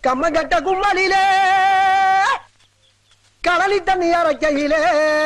கம்மகட்ட கும்மலிலே கடலி தண்ணி அரைக்கையிலே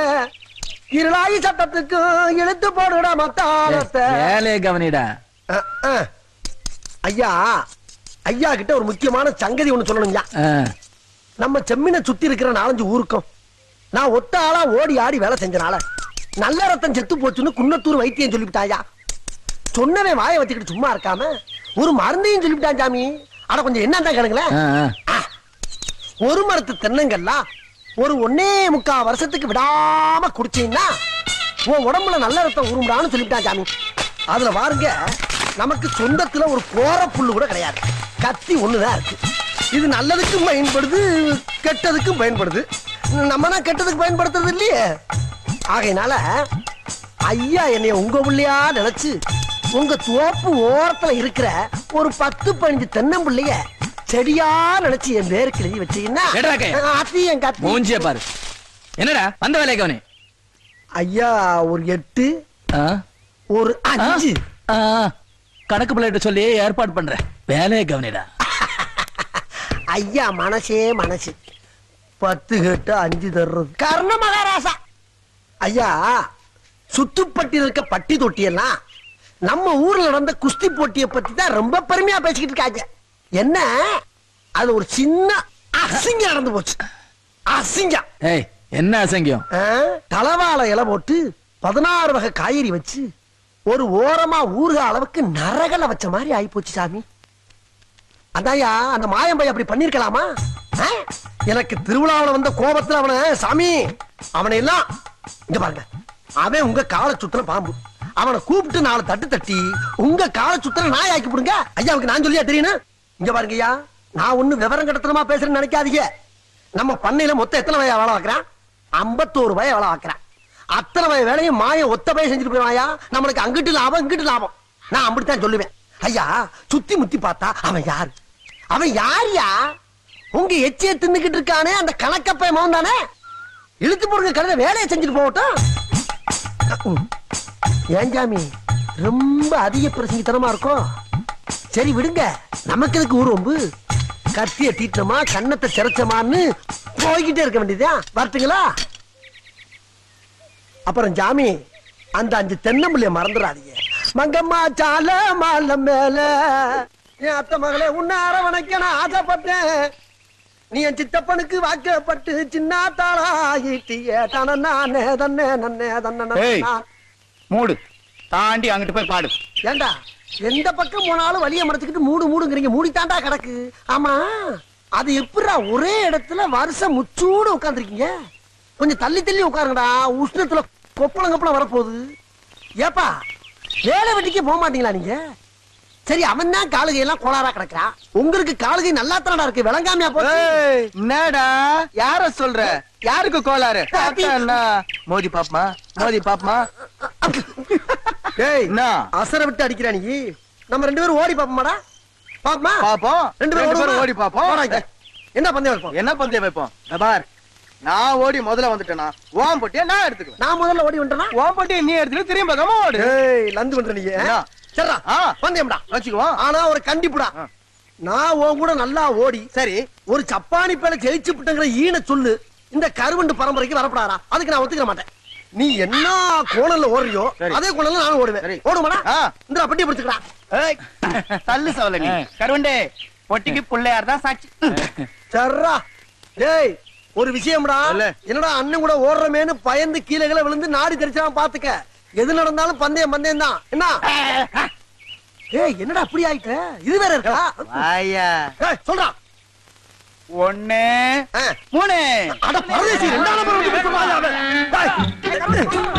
இருளாயி சட்டத்துக்கு இழுத்து போடுடா மத்தாளத்தை வேலையை கவனிடா அஹ், அஹ். ஐயா ஐயா கிட்ட ஒரு முக்கியமான சங்கதி ஒண்ணு சொல்லணும்யா ஆ, நம்ம செம்மினை சுத்தி இருக்கிற நாலஞ்சு ஊருக்கும் நான் ஒத்த ஆளா ஓடி ஆடி வேலை செஞ்சனால நல்ல ரத்தம் செத்து போச்சுன்னு குன்னத்தூர் வைத்தியம் சொல்லிவிட்டாயா சொன்னவன் வாயை வச்சுக்கிட்டு சும்மா இருக்காம ஒரு மருந்தையும் சொல்லிவிட்டான் சாமி அட கொஞ்சம் என்னதான் கேளுங்களேன் ஆ, ஆ. ஒரு மரத்து தென்னங்கள்லாம் ஒரு ஒன்னே முக்கா வருஷத்துக்கு விடாம குடிச்சீங்கன்னா உன் உடம்புல நல்ல ரத்தம் உருமுடான்னு சொல்லிவிட்டான் சாமி அதுல பாருங்க நமக்கு சொந்தத்துல ஒரு போற புல்லு கூட கிடையாது கத்தி ஒண்ணுதான் இருக்கு இது நல்லதுக்கும் பயன்படுது கெட்டதுக்கும் பயன்படுது நம்ம தான் கெட்டதுக்கு பயன்படுத்துறது இல்லையே ஆகையினால ஐயா என்னைய உங்க புள்ளையா நினைச்சு உங்க தோப்பு ஓரத்துல இருக்கிற ஒரு பத்து பதினஞ்சு தென்னம்பிள்ளைய செடியா நினைச்சு என் பேருக்கு எழுதி வச்சீங்கன்னா எடுடா கைய. அத்தி என் கத்தி மூஞ்சிய பாரு என்னடா வந்த வேலையை கவனி ஐயா ஒரு எட்டு ஆ, ஒரு ஆ, அஞ்சு ஆ, கணக்கு பிள்ளைகிட்ட சொல்லி ஏற்பாடு பண்றேன் வேலையை கவனிடா ஐயா மனசே மனசு பத்து கெட்டு அஞ்சு தர்றது கர்ண மகாராசா ஐயா சுத்துப்பட்டியில் இருக்க பட்டி தொட்டியெல்லாம் நம்ம ஊர்ல நடந்த குஸ்தி போட்டியை பத்தி தான் ரொம்ப பெருமையா பேசிக்கிட்டு இருக்காங்க என்ன அது ஒரு சின்ன அசிங்கம் நடந்து போச்சு அசிங்கம் ஏய் என்ன அசங்கியம் ஆ, தலவாழை இலை போட்டு பதினாறு வகை காய்கறி வச்சு ஒரு ஓரமா ஊறுக அளவுக்கு நரகல வச்ச மாதிரி ஆயிப்போச்சு சாமி அதாயா அந்த மாயம்பை அப்படி பண்ணிருக்கலாமா ஆ? எனக்கு திருவிழாவுல வந்த கோபத்துல அவன சாமி அவனை எல்லாம் இங்க பாருங்க அவன் உங்க காலை சுத்துற பாம்பு அவனை கூப்பிட்டு நாலு தட்டு தட்டி உங்க காலை சுத்துற நாய் ஆக்கி விடுங்க ஐயாவுக்கு நான் சொல்லியா தெரியணும் இங்க பாருங்க ஐயா நான் ஒண்ணு விவரம் கடத்தனமா பேசுறேன்னு நினைக்காதீங்க நம்ம பண்ணையில மொத்தம் எத்தனை வய வேலை பார்க்கறான் ஐம்பத்தோரு வய வேலை பார்க்கறான் அத்தனை வய வேலையும் மாய ஒத்த பய செஞ்சுட்டு போயிடுவாயா நம்மளுக்கு அங்கிட்டு லாபம் இங்கிட்டு லாபம் நான் அப்படித்தான் சொல்லுவேன் ஐயா சுத்தி முத்தி பார்த்தா அவன் யாரு அவன் யாருயா உங்க எச்சிய தின்னுக்கிட்டு இருக்கானே அந்த கணக்கப்பை மகன் தானே இழுத்து போடுங்க கழுத வேலையை செஞ்சுட்டு போகட்டும் உம். ஏன் சாமி ரொம்ப அதிக பிரசங்கித்தனமா இருக்கும் சரி விடுங்க நமக்கு எதுக்கு ஊர் கத்திய தீட்டமா கன்னத்தை சிரைச்சமான்னு போய்கிட்டே இருக்க வேண்டியதுதான் வரட்டுங்களா அப்புறம் ஜாமி அந்த அஞ்சு தென்னம்பிள்ளைய மறந்துடாதீங்க மங்கம்மா சால மால மேல என் அத்தை மகளே உன்னை அரவணைக்க நான் ஆசைப்பட்டேன் நீ என் சித்தப்பனுக்கு வாக்கப்பட்டு சின்ன தாளாயிட்டிய தனே தன்னே நன்னே தன்ன ஏய். மூடு தாண்டி அங்கிட்டு போய் பாடு ஏண்டா எந்த பக்கம் போனாலும் வழிய மறைச்சுக்கிட்டு மூடு மூடுங்கிறீங்க மூடி தாண்டா கிடக்கு ஆமா அது எப்படிடா ஒரே இடத்துல வருஷம் முச்சூடு உட்காந்துருக்கீங்க கொஞ்சம் தள்ளி தள்ளி உட்காருங்கடா உஷ்ணத்துல கொப்பளம் கொப்பளம் வரப்போகுது ஏப்பா வேலை வெட்டிக்கே போக மாட்டீங்களா நீங்க சரி அவன் தான் காலுகை எல்லாம் கோளாரா கிடக்குறான் உங்களுக்கு காலுகை நல்லா தானடா இருக்கு விளங்காமையா போச்சு என்னடா யார சொல்ற யாருக்கு கோளாறு அத்தான்னா, மோதி பாப்பமா மோதி பாப்பமா ஏய் என்ன அசர விட்டு அடிக்கிறா நீ நம்ம ரெண்டு பேரும் ஓடி பாப்போமாடா பாப்போமா பாப்போம் ரெண்டு பேரும் ஓடுவோமா? ஓடி பாப்போம் போடா இங்க. என்ன பந்தயம் வைப்போம் என்ன பந்தயம் வைப்போம் இந்த பார் நான் ஓடி முதல்ல வந்துட்டேனா ஓம் பொட்டியா நான் எடுத்துக்குவேன் நான் முதல்ல ஓடி வந்துட்டேனா ஓம் பொட்டியை நீ எடுத்துட்டு திரும்ப பக்கமா ஓடு ஏய் லந்து பண்ற நீ என்ன? சரிடா ஆ. பந்தயம்டா வச்சுக்குவோம் ஆனா ஒரு கண்டிப்புடா ஆ. நான் உன் கூட நல்லா ஓடி சரி ஒரு சப்பானி பேல ஜெயிச்சு விட்டங்கிற ஈன சொல்லு இந்த கருவண்டு பரம்பரைக்கு வரப்படாதா அதுக்கு நான் ஒத்துக்க மாட்டேன் நீ என்ன கோணல்ல ஓடுறியோ சரி. அதே கோணல்ல நானும் ஓடுவேன் சரி. ஓடுமாடா ஆ. இந்த பட்டியை பிடிச்சுக்கடா ஏய், தள்ளு சவல நீ கருவண்டே பொட்டிக்கு பிள்ளையார் தான் சாட்சி சர்ரா டேய் ஒரு விஷயம்டா சொல்லு. என்னடா அண்ணன் கூட ஓடுறமேன்னு பயந்து கீழே கீழே விழுந்து நாடி தெரிச்சாம பாத்துக்க எது நடந்தாலும் பந்தயம் பந்தயம் தான் என்ன ஏய் என்னடா அப்படி ஆயிட்ட இது வேற இருக்கா ஐயா ஏய் சொல்றா ஒண்ணு ஆ. மூணு அட பரதேசி ரெண்டாவது நம்பர் வந்து பேச வாயா அவன். டேய்.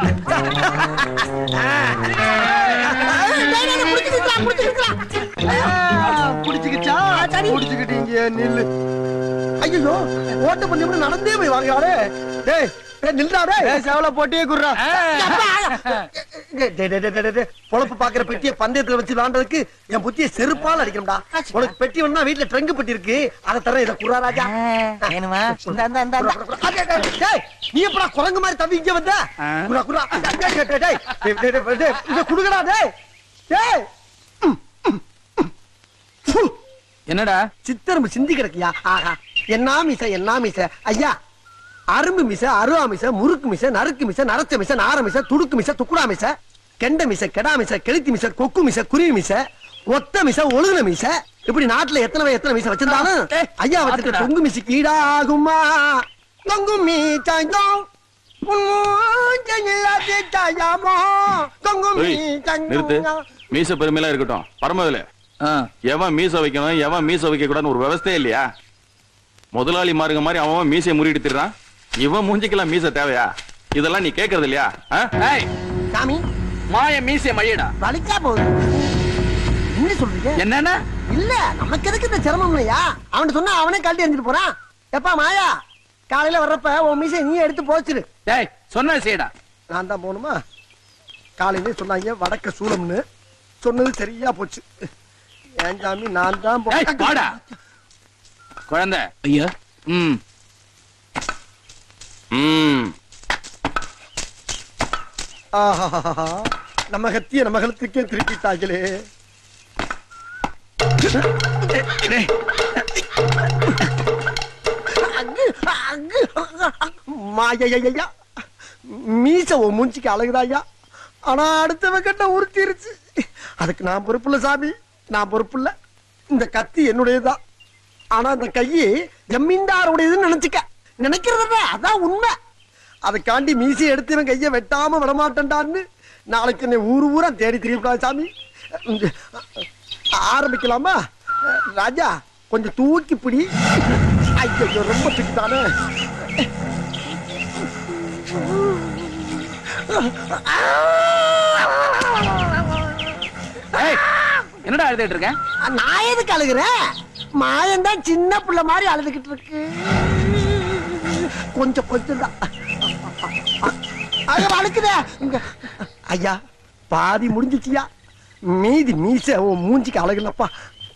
டேய், டேய், டேய், புடிச்சுக்கிட்டுடா, புடிச்சுக்கிட்டுடா. புடிச்சுக்கிச்சா புடிச்சுக்கிட்டீங்க நில்லு ஐயோ ஓட்ட பந்தயம் நடந்தே போய் வாங்க டேய் டேய், நில்றா டேய் சேவல போட்டியே குடுறா டேய், டேய், டேய், டேய், டேய், பொழப்பு பாக்குற பெட்டியை பந்தயத்துல வச்சு விளாண்டதுக்கு என் புத்திய செருப்பால அடிக்கணும்டா உனக்கு பெட்டி வேணும்னா வீட்டுல ட்ரங்கு பெட்டி இருக்கு அதை தர இதை குறா ராஜா வேணுமா இந்த இந்த இந்த டேய், டேய், டேய், நீ எப்படா குரங்கு மாதிரி தவி இங்க வந்த ஆ. குறா, குறா. டேய், டேய், டேய், டேய், டேய், டேய், டேய், டேய், இதை குடுங்கடா டேய் டேய் ம், ம், ம். ஃபு. என்னடா சித்தரும்பு சிந்தி கிடக்கியா ஆஹா என்ன மிச என்ன மிச ஐயா அரும்பு மிச அருவா மிச முறுக்கு மிச நறுக்கு மிச நரச்ச மிச நார மிச துடுக்கு மிச துக்குடா மிச கெண்ட மிச கெடா மிச கெளுத்தி மிச கொக்கு மிச குருவி மிச ஒத்த மிச ஒழுகுன மிச இப்படி நாட்டுல எத்தனை பேர் எத்தனை மிச வச்சிருந்தாலும் ஏய், ஐயா வச்சிருக்க பாத்துடா. தொங்கு மிசிக்கு ஈடாகுமா தொங்கு மீச்சாயும் ஏய், நிறுத்து மீச பெருமையெல்லாம் இருக்கட்டும் பரமதுல ஆ, எவன் மீச வைக்கணும் எவன் மீச வைக்க கூடாதுன்னு ஒரு விவசாயே இல்லையா முதலாளி மாருங்க மாதிரி அவன் அவன் மீசையை முறிட்டு திடுறான் இவன் மூஞ்சிக்கெல்லாம் மீச தேவையா இதெல்லாம் நீ கேக்குறது இல்லையா ஆ? ஏய், சாமி மாய மீசைய மழியடா வலிக்கா போகுது என்ன சொல்றீங்க என்னன்னா இல்ல நமக்கு எதுக்கு இந்த சிரமம் இல்லையா அவன் சொன்னா அவனே கழட்டி எறிஞ்சிட்டு போறான் எப்பா மாயா காலையில வர்றப்ப உன் மீசை நீ எடுத்து போச்சிரு டேய் சொன்ன செய்யடா நான் தான் போகணுமா காலையிலே சொன்னாங்க வடக்க சூளம்னு சொன்னது சரியா போச்சு ஏன் சாமி நான் தான் போ- டேய் வாடா குழந்தை ஐயா ம் ம் ஆஹாஹாஹா. நம்ம கத்திய நம்ம கழுத்துக்கே திருப்பிட்டாங்களே டேய், அங்கு, அங்கு, மாயையா மீச உன் மூஞ்சிக்கு அழகுதாய்யா ஆனா அடுத்தவன் கட்ட உறுத்திருச்சு அதுக்கு நான் பொறுப்புல சாமி நான் பொறுப்புல இந்த கத்தி என்னுடையதுதான் ஆனா இந்த கையி ஜமீன்தாருடையதுன்னு நினைச்சுக்க நினைக்கிறத அதான் உண்மை அதுக்காண்டி மீசை எடுத்தவன் கையை வெட்டாம விடமாட்டேன்டான்னு நாளைக்கு என்னை ஊரு ஊரா தேடி திரியக்கூடாது சாமி ஆரம்பிக்கலாமா ராஜா கொஞ்சம் தூக்கி பிடி ஐயோ ரொம்ப திட்டானே ஏய், என்னடா அழுதுட்டு இருக்க நான் எதுக்கு அழுகுறேன் மாயன் தான் சின்ன புள்ள மாதிரி அழுதுகிட்டு இருக்கு கொஞ்சம் கொஞ்சம் தான் ஐயா அழுக்குதே இங்க. ஐயா பாதி முடிஞ்சிச்சியா மீதி மீச உன் மூஞ்சிக்கு அழகுலப்பா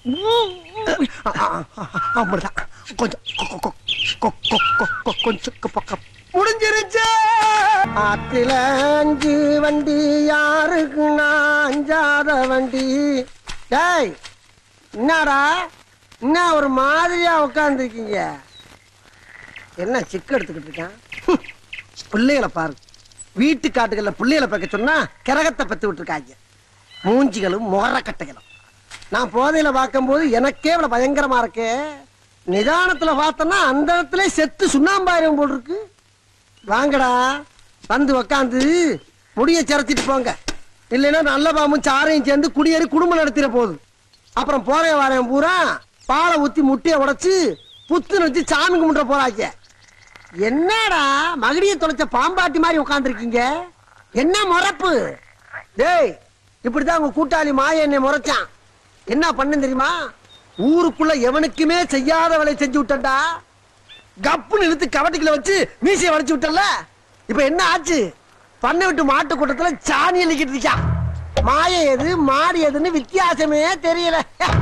அப்படிதான் கொஞ்சம் கொ- கொ- கொ- கொ- கொ- கொ- கொஞ்சம் கொ- பக்கம் முடிஞ்சிருச்சு ஆத்தில அஞ்சு வண்டி யாருக்கு நான் அஞ்சாத வண்டி டேய் என்னடா என்ன ஒரு மாதிரியா உட்காந்துருக்கீங்க என்ன சிக்கு எடுத்துக்கிட்டு இருக்கான் ஹம், பிள்ளைகளை பாரு வீட்டு காட்டுகள்ல பிள்ளைகளை பார்க்க சொன்னா கிரகத்தை பத்து விட்டுருக்காங்க மூஞ்சிகளும் முகரக்கட்டைகளும் நான் போதையில பார்க்கும்போது எனக்கே இவ்வளவு பயங்கரமா இருக்கே நிதானத்துல பார்த்தோன்னா அந்த இடத்துல செத்து சுண்ணாம்பாயிரம் போல் இருக்கு வாங்கடா வந்து உக்காந்து முடிய சிரைச்சிட்டு போங்க இல்லைன்னா நல்ல பாம்பும் சாரையும் சேர்ந்து குடியேறி குடும்பம் நடத்திட போகுது அப்புறம் போறேன் வரேன் பூரா பாலை ஊத்தி முட்டையை உடைச்சு புத்து வச்சு சாமி கும்பிட போறாங்க என்னடா மகடிய தொலைச்ச பாம்பாட்டி மாதிரி உட்காந்துருக்கீங்க என்ன முறப்பு டேய் இப்படிதான் உங்க கூட்டாளி மாய என்னை முறைச்சான் என்ன பண்ணு தெரியுமா ஊருக்குள்ள எவனுக்குமே செய்யாத வேலையை செஞ்சு விட்டேன்டா கப்புன்னு இழுத்து கவட்டிக்குள்ள வச்சு மீசையை வளைச்சு விட்டல இப்ப என்ன ஆச்சு பண்ணை விட்டு மாட்டு கூட்டத்துல சாணி அள்ளிக்கிட்டு இருக்கான் மாய எது மாடு எதுன்னு வித்தியாசமே தெரியல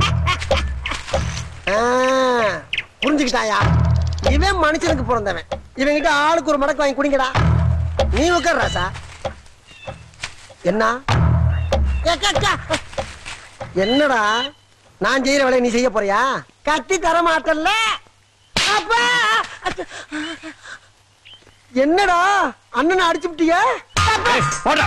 ஆ, புரிஞ்சுக்கிட்டாயா இவன் மனுஷனுக்கு பிறந்தவன் இவன்கிட்ட ஆளுக்கு ஒரு மடக்கு வாங்கி குடிங்கடா நீ உட்கார் ராசா என்ன ஏ, கே, கே. என்னடா நான் செய்யற வேலையை நீ செய்ய போறியா கத்தி தர மாட்டல்ல அப்பா என்னடா அண்ணனை அடிச்சு விட்டிய போடா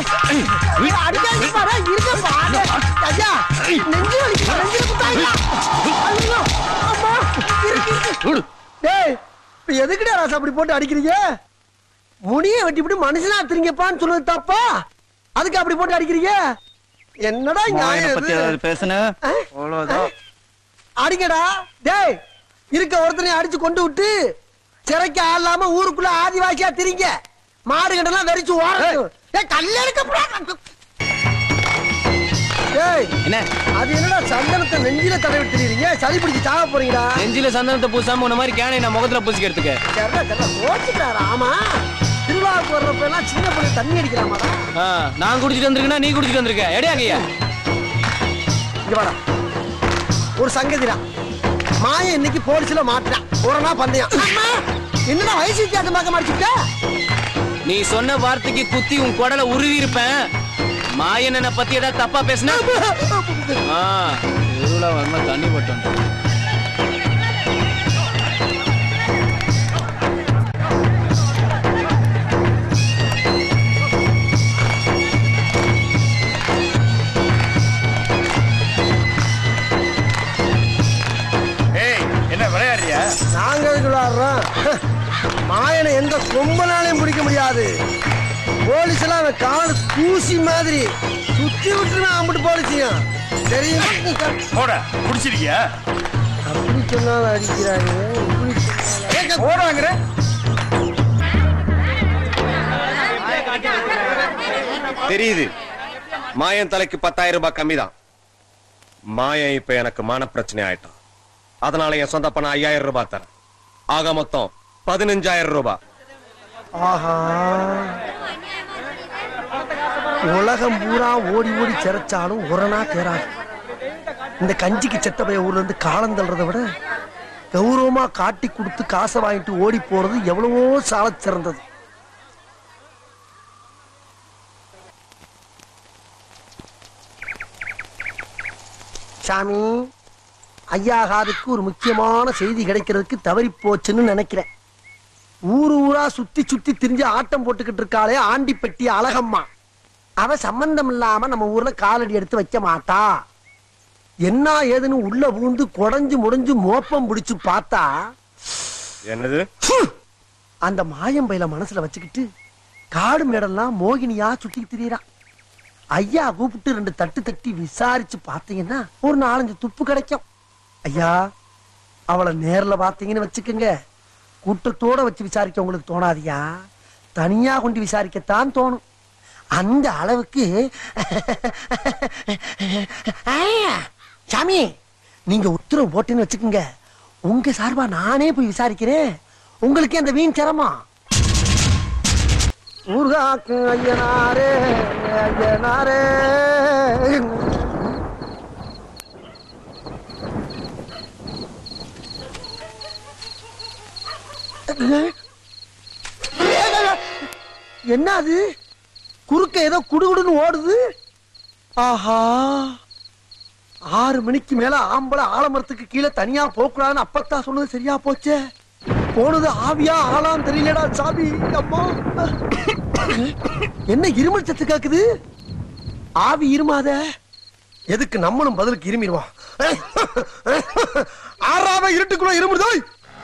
எதுக்குடா ராசா அப்படி போட்டு அடிக்கிறீங்க முடிய வெட்டி விட்டு மனுஷனா திருங்கப்பான்னு சொல்லுது தப்பா அதுக்கு அப்படி போட்டு அடிக்கிறீங்க என்னடா நியாயம் இது? பேசுன ஆ? அவ்வளவுதான் அடிங்கடா டேய் இருக்க ஒருத்தனை அடிச்சு கொண்டு விட்டு சிறைக்கு ஆள் இல்லாம ஊருக்குள்ள ஆதிவாசியா திரிங்க மாடு கண்டெல்லாம் வெறிச்சு ஓடணும் ஏய் கல்ல இருக்க டேய் என்ன அது என்னடா சந்தனத்தை நெஞ்சில தடவி திரியுறீங்க சளி பிடிச்சு சாக போறீங்கடா நெஞ்சில சந்தனத்தை பூசாம உன்ன மாதிரி கேனை நான் முகத்துல பூசிக்கிறதுக்கு தெரியல தெரியல ஓச்சுக்கிறாரா ஆமா திருவிழாவுக்கு வர்றப்ப எல்லாம் சின்ன பொண்ணு தண்ணி அடிக்கிறாமாடா ஆ, நான் குடிச்சிட்டு வந்திருக்கேன்னா நீ குடிச்சிட்டு வந்திருக்க எடியா கையா இங்க வாடா ஒரு சங்கதிடா மாய இன்னைக்கு போலீஸ்ல மாட்டான் ஒரு நாள் பந்தயம் அம்மா, என்னடா வயசு வித்தியாசம் பார்க்க மாட்டேங்க நீ சொன்ன வார்த்தைக்கு குத்தி உன் குடல உருவி இருப்பேன் மாயன் என்ன பத்தி ஏதாவது தப்பா பேசுனா ஆ, திருவிழா வரும்போது தண்ணி போட்டோம் ஏய் என்ன விளையாடுறியா நாங்க எதுக்கு விளையாடுறோம் மாயனை எந்த கொம்பனாலையும் பிடிக்க முடியாது போலீஸ் எல்லாம் அவன் காலு தூசி மாதிரி சுத்தி விட்டுருவேன் அம்பிட்டு போலீஸையும் தெரியுமா போட குடிச்சிருக்கியா அப்படி சொன்னாலும் அடிக்கிறாங்க இப்படி சொன்னாலும் போடாங்கிற தெரியுது மாயன் தலைக்கு பத்தாயிரம் ரூபாய் கம்மிதான் மாயன் இப்ப எனக்கு மான பிரச்சனை ஆயிட்டான் அதனால என் சொந்த பணம் ஐயாயிரம் ரூபாய் தரேன் ஆக மொத்தம் பதினஞ்சாயிரம் ரூபாய் ஆஹா உலகம் பூரா ஓடி ஓடி சிறைச்சாலும் உரனா தேராது இந்த கஞ்சிக்கு செத்த பைய ஊர்ல இருந்து காலம் தள்ளுறதை விட கௌரவமா காட்டி கொடுத்து காசை வாங்கிட்டு ஓடி போறது எவ்வளவோ சாலச் சிறந்தது சாமி ஐயா காதுக்கு ஒரு முக்கியமான செய்தி கிடைக்கிறதுக்கு தவறி போச்சுன்னு நினைக்கிறேன் ஊரு ஊரா சுத்தி சுத்தி திரிஞ்சு ஆட்டம் போட்டுக்கிட்டு இருக்காளே ஆண்டிப்பட்டி அழகம்மா அவ சம்பந்தம் இல்லாம நம்ம ஊர்ல காலடி எடுத்து வைக்க மாட்டா என்ன ஏதுன்னு உள்ள பூந்து குடஞ்சு முடிஞ்சு மோப்பம் பிடிச்சு பார்த்தா என்னது அந்த மாயம் பையில மனசுல வச்சுக்கிட்டு காடு மேடெல்லாம் மோகினியா சுத்தி திரியறா ஐயா கூப்பிட்டு ரெண்டு தட்டு தட்டி விசாரிச்சு பார்த்தீங்கன்னா ஒரு நாலஞ்சு துப்பு கிடைக்கும் ஐயா அவளை நேர்ல பார்த்தீங்கன்னு வச்சுக்கோங்க கூட்டத்தோட வச்சு விசாரிக்க உங்களுக்கு தோணாதியா தனியா கொண்டு விசாரிக்கத்தான் தோணும் அந்த அளவுக்கு ஆ, சாமி நீங்க உத்தரவு போட்டுன்னு வச்சுக்கோங்க உங்க சார்பா நானே போய் விசாரிக்கிறேன் உங்களுக்கு அந்த வீண் சிரமம் ஊர்காக்கு ஐயனாரே ஐயனாரே என்ன அது குறுக்க ஏதோ குடுகுடுன்னு ஓடுது ஆஹா ஆறு மணிக்கு மேல ஆம்பளை ஆலமரத்துக்கு கீழே தனியா போக்கூடாதுன்னு அப்பத்தான் சொன்னது சரியா போச்சே போனது ஆவியா ஆளாம் தெரியலடா சாமி அம்மா என்ன இருமல் சத்து கேக்குது ஆவி இருமாத எதுக்கு நம்மளும் பதிலுக்கு இருமிடுவோம் ஆறாம இருட்டுக்குள்ள இருமுடுதோய்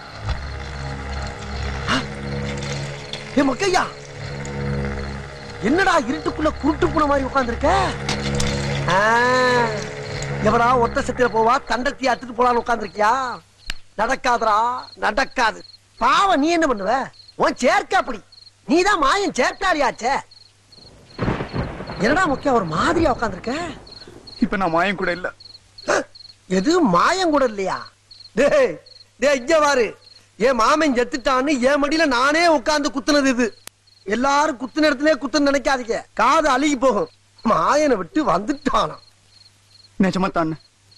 ஏ மக்கையா என்னடா இருட்டுக்குள்ள குருட்டு பூனை மாதிரி உட்கார்ந்திருக்க ஆ, எவடா ஒத்த சத்திர போவா தண்டத்தி அத்துட்டு போலான்னு உட்கார்ந்திருக்கியா நடக்காதுடா நடக்காது பாவம் நீ என்ன பண்ணுவ உன் சேர்க்க அப்படி நீதான் மாயன் சேர்த்தாரியாச்சே என்னடா முக்கியம் ஒரு மாதிரியா உட்கார்ந்திருக்க இப்ப நான் மாயம் கூட இல்ல எது மாயம் கூட இல்லையா டேய் டேய் இங்க பாரு என் மாமன் செத்துட்டான்னு என் மடியில நானே உட்கார்ந்து குத்துனது இது எல்லாரும் குத்துன இடத்துல குத்துன்னு நினைக்காதீங்க காது அழுகி போகும் மாயனை விட்டு வந்துட்டானா நிஜமா தானே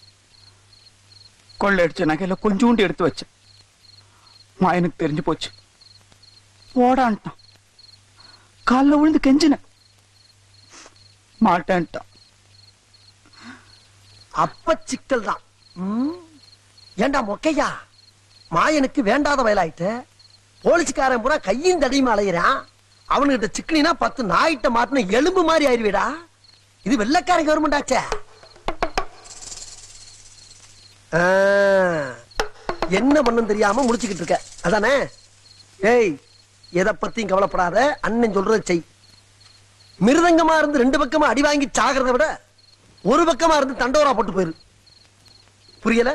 கொள்ளை அடிச்ச நகையில கொஞ்சோண்டு எடுத்து வச்சேன் மாயனுக்கு தெரிஞ்சு போச்சு போடான்ட்டான் கால்ல விழுந்து கெஞ்சினேன் மாட்டேன்ட்டான் அப்ப சிக்கல் தான் ம்? ஏண்டா மொக்கையா மாயனுக்கு வேண்டாத வயலாயிட்ட போலீஸ்காரன் பூரா கையும் தடியும் அலையிறான் அவனுகிட்ட சிக்கனினா பத்து நாயிட்ட மாட்டின எலும்பு மாதிரி ஆயிருவேடா இது வெள்ளக்காரன் கவர்மெண்ட் ஆச்சே ஆ, என்ன பண்ணும் தெரியாம முடிச்சுக்கிட்டு இருக்க அதானே ஏய் எதை பத்தியும் கவலைப்படாத அண்ணன் சொல்றதை செய் மிருதங்கமா இருந்து ரெண்டு பக்கமா அடி வாங்கி சாகிறத விட ஒரு பக்கமா இருந்து தண்டோரா போட்டு போயிரு புரியல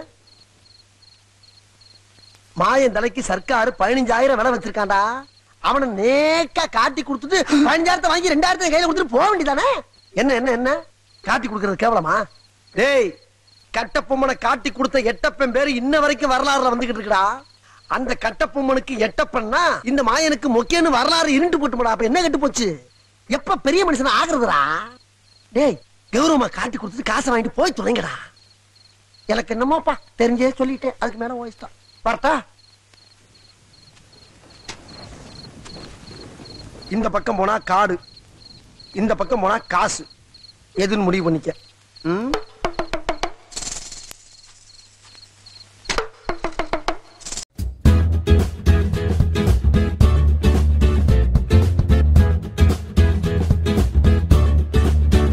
மாயன் தலைக்கு சர்க்காரு பதினஞ்சாயிரம் விலை வச்சிருக்கான்டா அவனை நேக்கா காட்டி கொடுத்துட்டு பதினஞ்சாயிரத்தை வாங்கி ரெண்டாயிரத்தை கையில கொடுத்துட்டு போக வேண்டியதானே என்ன என்ன என்ன காட்டி கொடுக்கறது கேவலமா டேய் கட்டப்பொம்மனை காட்டி கொடுத்த எட்டப்பன் பேரு இன்ன வரைக்கும் வரலாறுல வந்துகிட்டு இருக்குடா அந்த கட்டப்பொம்மனுக்கு எட்டப்பன்னா இந்த மாயனுக்கு மொக்கேன்னு வரலாறு இருண்டு போட்டுமாடா அப்ப என்ன கெட்டு போச்சு எப்ப பெரிய மனுஷன் ஆகுறதுடா டேய் கௌரவமா காட்டி கொடுத்துட்டு காசை வாங்கிட்டு போய் துணைங்கடா எனக்கு என்னமோப்பா தெரிஞ்சே சொல்லிட்டேன் அதுக்கு மேல ஓயிஸ்தான் பார்த்தா இந்த பக்கம் போனா காடு இந்த பக்கம் போனா காசு எதுன்னு முடிவு பண்ணிக்க ம்